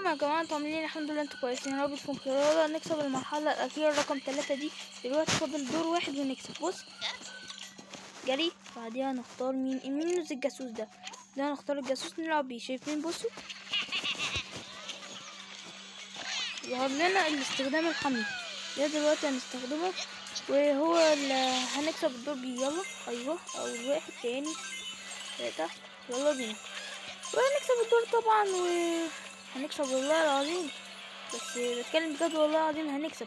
ازيكم يا جماعة انتوا عاملين الحمد لله انتوا كويسين يا رب تكونوا بخير يلا نكسب المرحلة الأخيرة رقم ثلاثة دي دلوقتي فاضل دور واحد ونكسب بص جري بعديها نختار مين مين نوز الجاسوس ده ده نختار الجاسوس نلعب بيه شايفين بصوا ظهر لنا الاستخدام الحملي ده دلوقتي هنستخدمه وهو اللي هنكسب الدور بيه يلا ايوه اول واحد تاني تلاتة يلا بينا وهنكسب الدور طبعا وهنكسب والله العظيم بس بتكلم بجد والله العظيم هنكسب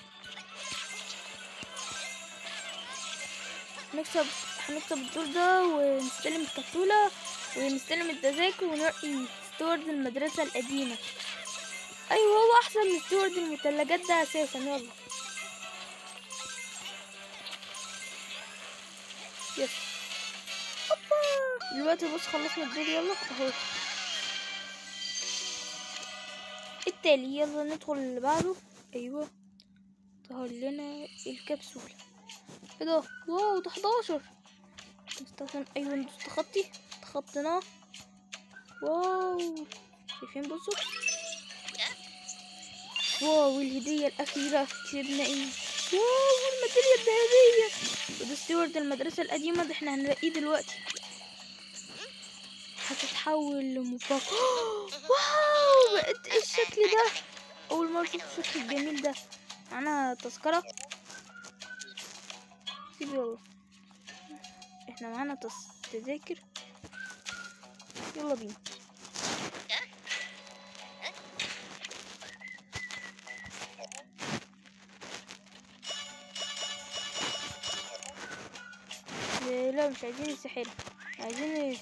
هنكسب هنكسب الدور ده ونستلم الكبسولة ونستلم التذاكر ونرقي ستورد المدرسة القديمة أيوة هو أحسن من ستورد المثلجات ده أساسا يلا يس هوبا دلوقتي بص خلصنا الدور يلا اهو التالي يلا ندخل اللي بعده ايوه ظهر لنا الكبسولة ايه ده واو ده 11 نستخدم ايوه ندوس تخطي تخطيناه واو شايفين بصوا واو الهدية الأخيرة كسبنا ايه واو الميدالية الذهبية وده ستيوارد المدرسة القديمة ده احنا هنلاقيه دلوقتي هتتحول لمفاجأة واو بقت ايه الشكل ده أول مرة أشوف الشكل الجميل ده معانا تذكرة سيب يلا احنا معانا تس- تذاكر يلا بينا إيه، لا مش عايزين السحر عايزين ايه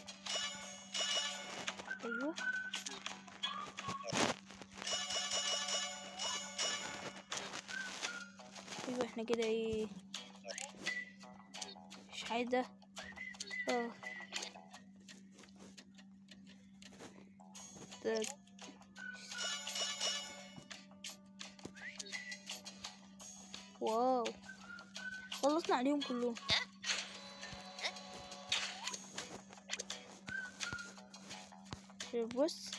ايوه ايوه احنا كده ايه مش عايزة اه ده واو خلصنا عليهم كلهم شوف بص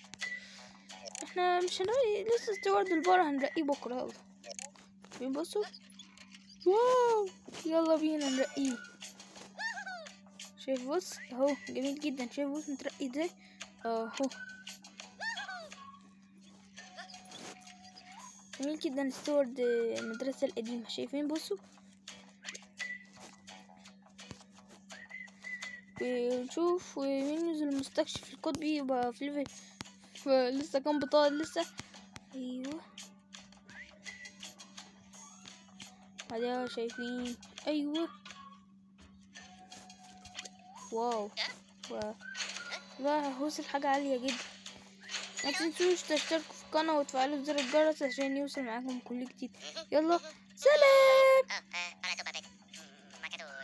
احنا مش هنلاقي لسه ستيوارد البار هنرقيه بكرة يلا شايفين بصوا واو يلا بينا نرقيه شايف بص اهو جميل جدا شايف بص مترقي ازاي اهو جميل جدا ستيوارد المدرسة القديمة شايفين بصوا ونشوف وينزل المستكشف القطبي يبقى في ليفل في لسه كام بطاقة لسه ايوه بعدها شايفين ايوه واو واو بقى وصل حاجة عالية جدا ما تنسوش تشتركوا في القناة وتفعلوا زر الجرس عشان يوصل معاكم كل جديد يلا سلام Oh, uh, but I don't